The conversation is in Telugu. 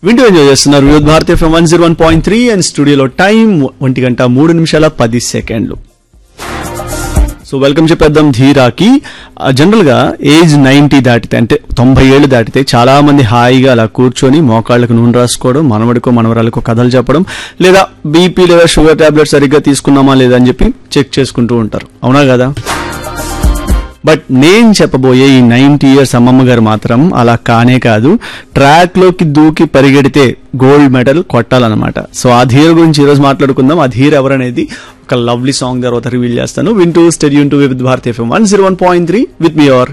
వింటూ ఎంజాయ్ చేస్తున్నారు Vividh Bharati FM one zero one point three and స్టూడియోలో టైం ఒంటి గంట మూడు నిమిషాల పది సెకండ్లు సో వెల్కమ్ చెప్పేద్దాం ధీరాకి ఆ, జనరల్ గా ఏజ్ నైన్టీ దాటితే అంటే తొంభై ఏళ్ళు దాటితే చాలా మంది హాయిగా అలా కూర్చొని మోకాళ్ళకు నూనె రాసుకోవడం మనవడికో మనవరాలకో కథలు చెప్పడం లేదా బీపీ లేదా షుగర్ టాబ్లెట్ సరిగ్గా తీసుకున్నామా లేదా అని చెప్పి చెక్ చేసుకుంటూ ఉంటారు అవునా కదా బట్ నేను చెప్పబోయే ఈ నైన్టీ ఇయర్స్ అమ్మమ్మ గారు మాత్రం అలా కానే కాదు ట్రాక్ లోకి దూకి పరిగెడితే గోల్డ్ మెడల్ కొట్టాలన్నమాట సో ఆ ధీర గురించి ఈరోజు మాట్లాడుకుందాం ఆ ధీర ఎవరనేది ఒక లవ్లీ సాంగ్ తర్వాత రివీల్ చేస్తాను వింటూ stay tuned to with Bharat FM one zero one point three with me your